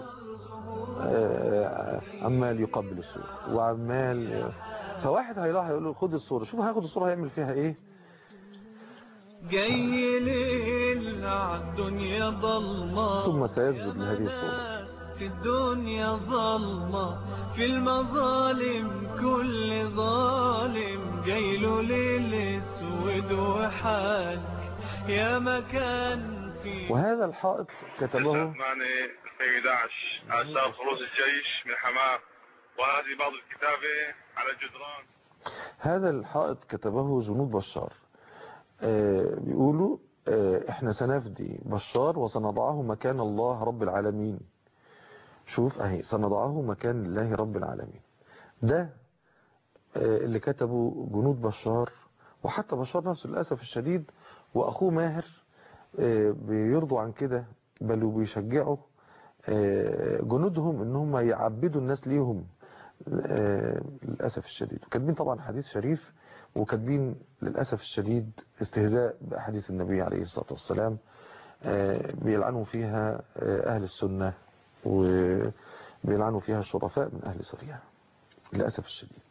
آه، عمال يقبل الصورة وعمال فواحد هيلاحظ هيقول له خد الصورة شوف هياخد الصورة هيعمل فيها ايه جاي ليل عالدنيا ضلمة ثم سيسجد لهذه الصورة في الدنيا ظلمة في المظالم كل ظالم جاي له ليل اسود وحالك يا مكان في وهذا الحائط كتبه معني 2011 آثار خروج الجيش من حماه وهذه بعض الكتابة على الجدران هذا الحائط كتبه جنود بشار آه، بيقولوا آه، احنا سنفدي بشار وسنضعه مكان الله رب العالمين شوف اهي سنضعه مكان الله رب العالمين ده آه، اللي كتبه جنود بشار وحتى بشار نفسه للأسف الشديد وأخوه ماهر آه، بيرضوا عن كده بل وبيشجعوا آه، جنودهم ان هم يعبدوا الناس ليهم آه، للأسف الشديد وكاتبين طبعا حديث شريف وكاتبين للأسف الشديد استهزاء بأحاديث النبي عليه الصلاة والسلام آه، بيلعنوا فيها آه، أهل السنة وبيلعنوا فيها الشرفاء من أهل سوريا للأسف الشديد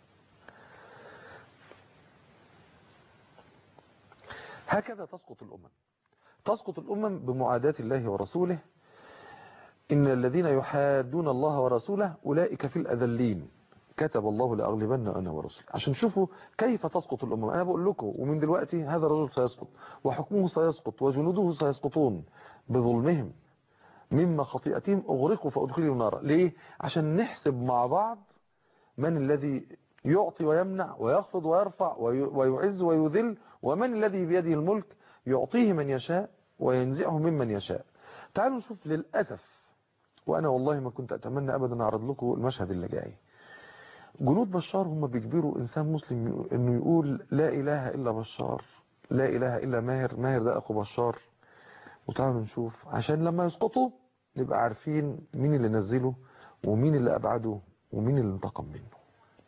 هكذا تسقط الأمم تسقط الأمم بمعاداة الله ورسوله إن الذين يحادون الله ورسوله أولئك في الأذلين كتب الله لأغلبن أنا ورسلي عشان تشوفوا كيف تسقط الأمم أنا بقول لكم ومن دلوقتي هذا الرجل سيسقط وحكمه سيسقط وجنوده سيسقطون بظلمهم مما خطيئتهم أغرقوا فأدخلوا نارا ليه؟ عشان نحسب مع بعض من الذي يعطي ويمنع ويخفض ويرفع وي- ويعز ويذل ومن الذي بيده الملك يعطيه من يشاء وينزعه ممن يشاء تعالوا نشوف للأسف وأنا والله ما كنت أتمنى أبدا أعرض لكم المشهد اللي جاي جنود بشار هم بيجبروا إنسان مسلم أنه يقول لا إله إلا بشار لا إله إلا ماهر ماهر ده أخو بشار وتعالوا نشوف عشان لما يسقطوا نبقى عارفين مين اللي نزله ومين اللي أبعده ومين اللي انتقم منه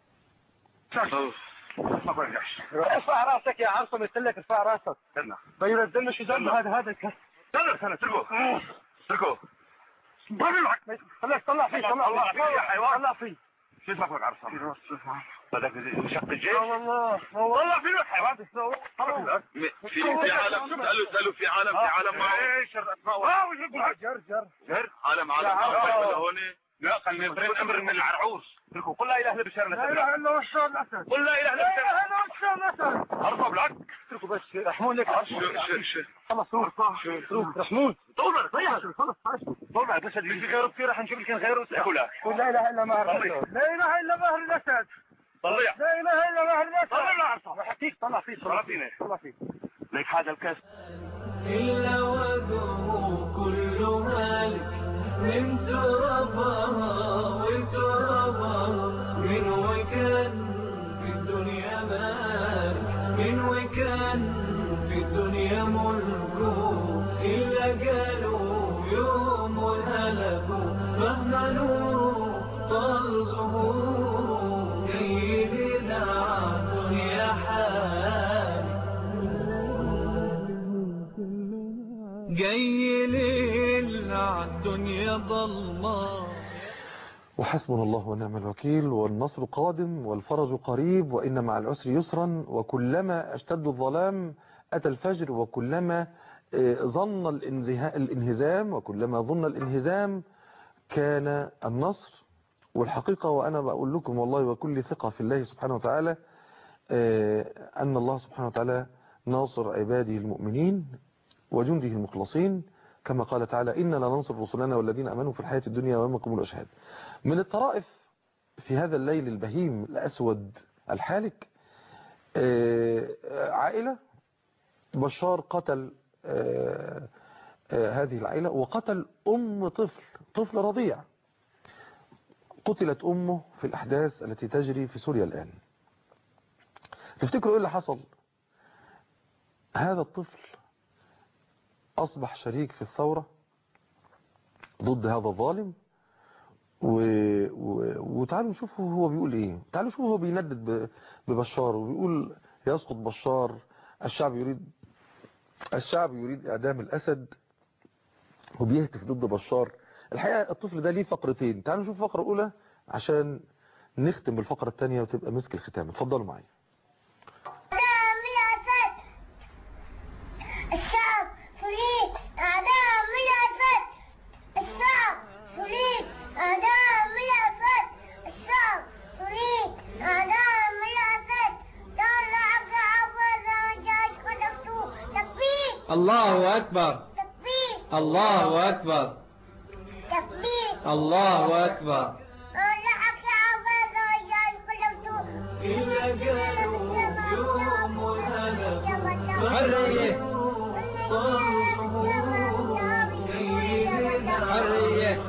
ارفع راسك يا عرصم قلت لك ارفع راسك فينزلنا شو ذنب هذا هذا الكهف استنى استنى اتركه اتركه خلاص طلع فيه طلع طلع فيه يا حيوان. طلع فيه شو اسمك لك عرصم بدك مشق الجيش والله والله في له حيوان في في عالم اسألوا اسألوا في عالم في عالم معه ايش اه جر جر جر عالم عالم لا، معه آه. ولا هون لا خلينا نفرن امر من العرعوس اتركوا قل لا اله الا بشار لا اله الاسد الا بشار الاسد قل لا اله لا الا اله بشار الا بشار الاسد ارفع بالعك اتركوا بس رحمون لك خلص خلص روح روح رحمون طول طيب خلص طول الاسد في غيره كثير رح نجيب لك غيره اسالوا قل لا اله الا ماهر الاسد لا اله الا ماهر الاسد طلع لا اله الا ماهر الاسد طلع لا عرصم حكيك طلع فيه طلع فينا طلع فيه لك هذا الكاس إلا وجهه كل هالك من ترابها وترابها من وكان في الدنيا مالك من وكان في الدنيا ملكه إلا قالوا يوم هلكوا مهما نور طال ظهوره سيدنا الدنيا حالك جاي ليل عالدنيا ضلمة وحسبنا الله ونعم الوكيل والنصر قادم والفرج قريب وإن مع العسر يسرا وكلما اشتد الظلام أتى الفجر وكلما آه، ظن الانزها- الانهزام وكلما ظن الانهزام كان النصر والحقيقة وأنا بقول لكم والله وكل ثقة في الله سبحانه وتعالى آه، أن الله سبحانه وتعالى ناصر عباده المؤمنين وجنده المخلصين كما قال تعالى إنا لننصر رسلنا والذين أمنوا في الحياة الدنيا ويوم يقوم الأشهاد من الطرائف في هذا الليل البهيم الأسود الحالك آه، آه، عائلة بشار قتل آه، آه، هذه العائلة وقتل أم طفل طفل رضيع قتلت أمه في الأحداث التي تجري في سوريا الآن تفتكروا إيه اللي حصل هذا الطفل أصبح شريك في الثورة ضد هذا الظالم و... و... وتعالوا نشوفوا هو بيقول ايه تعالوا شوفوا هو بيندد ب... ببشار وبيقول يسقط بشار الشعب يريد الشعب يريد اعدام الاسد وبيهتف ضد بشار الحقيقة الطفل ده ليه فقرتين تعالوا نشوف الفقرة الاولى عشان نختم بالفقرة الثانية وتبقى مسك الختام اتفضلوا معايا الشعب يريد أعداء من الفت الشعب يريد أعداء من الفت الشعب يريد أعداء من الفت دار عبد عبد جاي خدمته تكبير الله أكبر تكبير الله أكبر تكبير الله أكبر دار عبد عبد جاي خدمته إلا قالوا يوم وهلا حرية حرية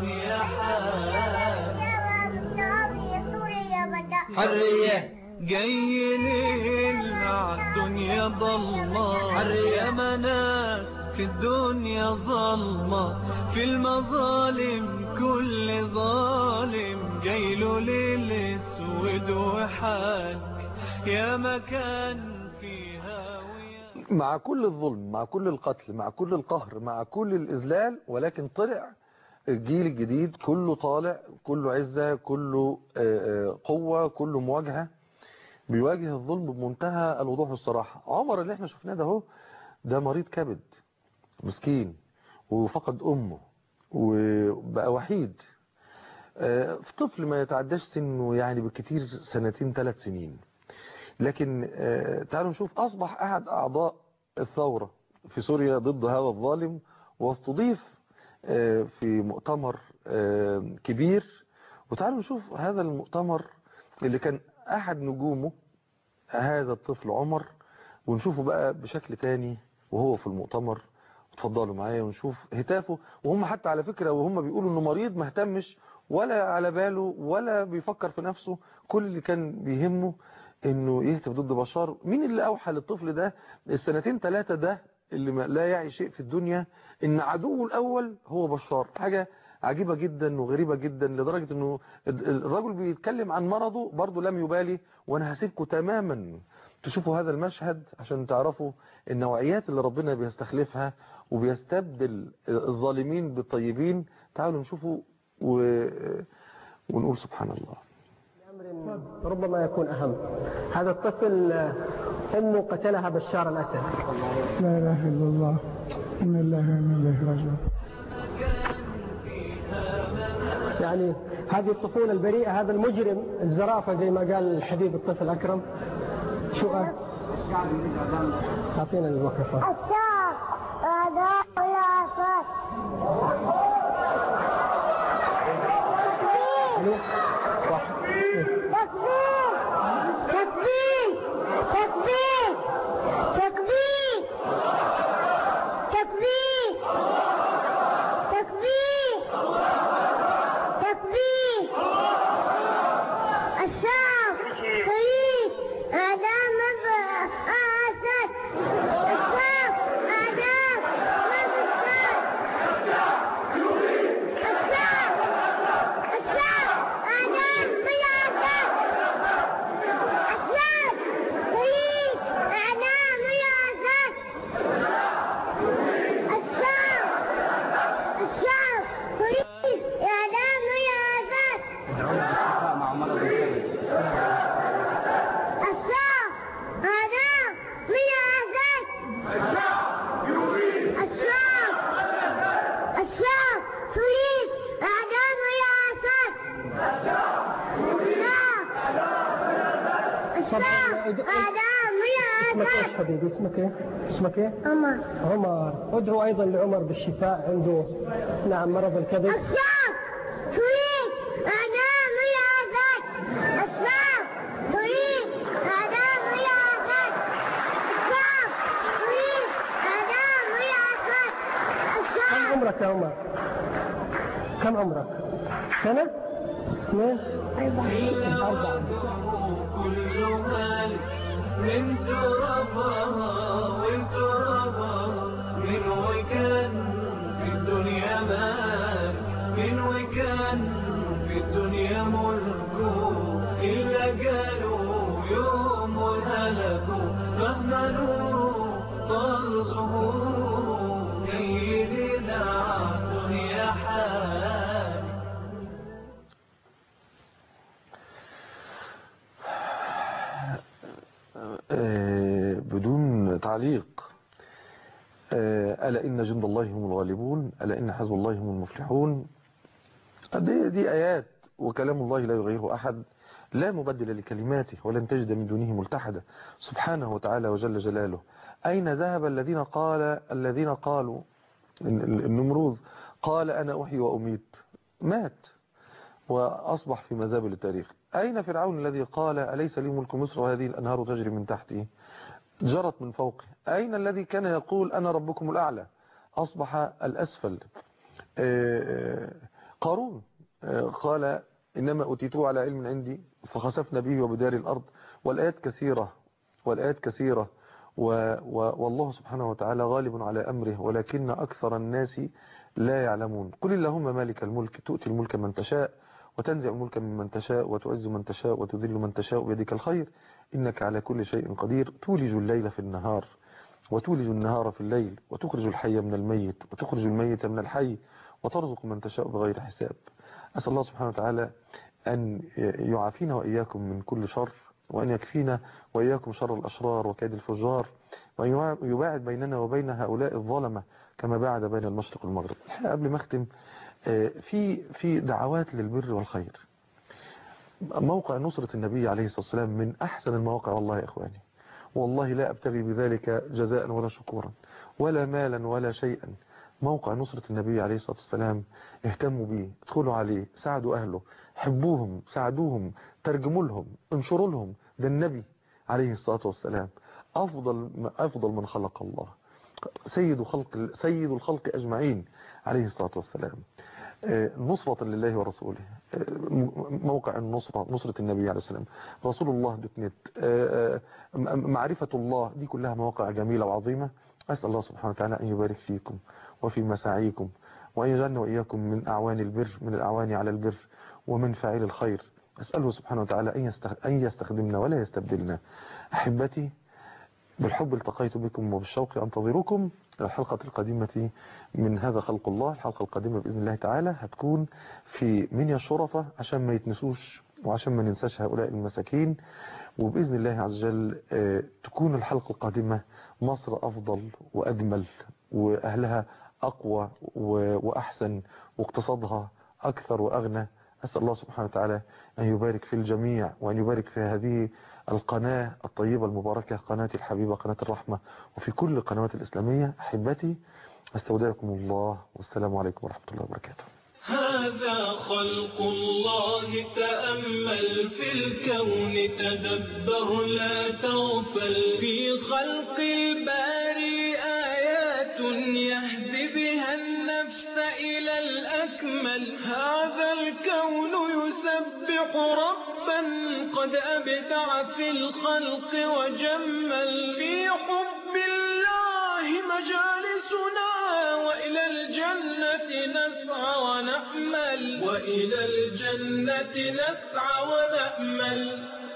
حرية جاي ليل عالدنيا ضلمة يا مناس في الدنيا ظلمة في المظالم كل ظالم جاي له ليل اسود وحالك يا مكان فيها مع كل الظلم مع كل القتل مع كل القهر مع كل الإذلال ولكن طلع الجيل الجديد كله طالع كله عزة كله آه، آه، قوة كله مواجهة بيواجه الظلم بمنتهى الوضوح والصراحة عمر اللي احنا شفناه ده هو ده مريض كبد مسكين وفقد أمه وبقى وحيد آه، في طفل ما يتعداش سنه يعني بالكتير سنتين ثلاث سنين لكن آه، تعالوا نشوف أصبح أحد أعضاء الثورة في سوريا ضد هذا الظالم واستضيف آه، في مؤتمر آه، كبير وتعالوا نشوف هذا المؤتمر اللي كان أحد نجومه هذا الطفل عمر ونشوفه بقى بشكل تاني وهو في المؤتمر اتفضلوا معايا ونشوف هتافه وهم حتى على فكرة وهم بيقولوا انه مريض ما اهتمش ولا على باله ولا بيفكر في نفسه كل اللي كان بيهمه انه يهتف ضد بشار مين اللي اوحى للطفل ده السنتين ثلاثة ده اللي ما لا يعي شيء في الدنيا ان عدوه الاول هو بشار حاجة عجيبة جدا وغريبة جدا لدرجة انه الرجل بيتكلم عن مرضه برضه لم يبالي وانا هسيبكم تماما تشوفوا هذا المشهد عشان تعرفوا النوعيات اللي ربنا بيستخلفها وبيستبدل الظالمين بالطيبين تعالوا نشوفوا و... ونقول سبحان الله ربما يكون أهم هذا الطفل أمه قتلها بشار الأسد لا إله إلا الله إن الله وإنا إليه راجعون يعني هذه الطفولة البريئة هذا المجرم الزرافة زي ما قال الحبيب الطفل أكرم شو قال؟ أعطينا الميكروفون الشعب أعداء العفاف تكبير تكبير تكبير تكبير تكبير تكبير تكبير الشعب يريد أعداء مبعث الشعب أعداء مبعث الشعب الشعب أعداء مبعث الشعب يريد أعداء مبعث الشعب الشعب يريد إعدام العباد اسمك ايش حبيبي اسمك ايه اسمك ايه عمر عمر ادعو ايضا لعمر بالشفاء عنده نعم مرض الكبد الصاف تريد أعداء ملاقات الصاف تريد أعداء ملاقات الصاف تريد أعداء ملاقات كم عمرك يا عمر كم عمرك سنة اثنين أربعة كل مالك من ترابها وترابها من وكان في الدنيا مالك من وكان في الدنيا ملكه إلا قالوا يوم هلكوا مهما نور طال ظهوره سيدنا الدنيا حالك آه، بدون تعليق آه، ألا إن جند الله هم الغالبون ألا إن حزب الله هم المفلحون دي, دي آيات وكلام الله لا يغيره أحد لا مبدل لكلماته ولن تجد من دونه ملتحدا سبحانه وتعالى وجل جلاله أين ذهب الذين قال الذين قالوا النمروذ قال أنا أحيي وأميت مات وأصبح في مزابل التاريخ أين فرعون الذي قال أليس لي ملك مصر وهذه الأنهار تجري من تحتي جرت من فوقه أين الذي كان يقول أنا ربكم الأعلى أصبح الأسفل آه، قارون آه، قال إنما أوتيته على علم عندي فخسفنا به وبدار الأرض والآيات كثيرة والآيات كثيرة و و والله سبحانه وتعالى غالب على أمره ولكن أكثر الناس لا يعلمون قل اللهم مالك الملك تؤتي الملك من تشاء وتنزع الملك ممن تشاء وتعز من تشاء وتذل من تشاء بيدك الخير إنك على كل شيء قدير تولج الليل في النهار وتولج النهار في الليل وتخرج الحي من الميت وتخرج الميت من الحي وترزق من تشاء بغير حساب أسأل الله سبحانه وتعالى أن يعافينا وإياكم من كل شر وأن يكفينا وإياكم شر الأشرار وكيد الفجار وأن يباعد بيننا وبين هؤلاء الظلمة كما باعد بين المشرق والمغرب الحقيقة قبل ما أختم آه، في في دعوات للبر والخير موقع نصرة النبي عليه الصلاة والسلام من أحسن المواقع والله يا إخواني والله لا أبتغي بذلك جزاء ولا شكورا ولا مالا ولا شيئا موقع نصرة النبي عليه الصلاة والسلام اهتموا بيه ادخلوا عليه ساعدوا أهله حبوهم ساعدوهم ترجموا لهم انشروا لهم ده النبي عليه الصلاة والسلام أفضل أفضل من خلق الله سيد خلق سيد الخلق أجمعين عليه الصلاة والسلام آه، نصرة لله ورسوله آه، موقع النصرة نصرة النبي عليه السلام رسول الله دوت نت آه، آه، م- معرفة الله دي كلها مواقع جميلة وعظيمة أسأل الله سبحانه وتعالى أن يبارك فيكم وفي مساعيكم وأن يجعلنا وإياكم من أعوان البر من الأعوان على البر ومن فاعل الخير أسأله سبحانه وتعالى أن يستخ- أن يستخدمنا ولا يستبدلنا أحبتي بالحب التقيت بكم وبالشوق أنتظركم إلى الحلقة القادمة من هذا خلق الله الحلقة القادمة بإذن الله تعالى هتكون في منيا الشرطة عشان ما يتنسوش وعشان ما ننساش هؤلاء المساكين وبإذن الله عز وجل آه، تكون الحلقة القادمة مصر أفضل وأجمل وأهلها أقوى و- وأحسن واقتصادها أكثر وأغنى أسأل الله سبحانه وتعالى أن يبارك في الجميع وأن يبارك في هذه القناة الطيبة المباركة قناة الحبيبة قناة الرحمة وفي كل القنوات الإسلامية أحبتي أستودعكم الله والسلام عليكم ورحمة الله وبركاته هذا خلق الله تأمل في الكون تدبر لا تغفل في خلق الباري آيات يهدي بها النفس إلى الأكمل هذا الكون يسبح ربا قد أبدع في الخلق وجمل في حب الله مجالسنا وإلى الجنة نسعى ونأمل وإلى الجنة نسعى ونأمل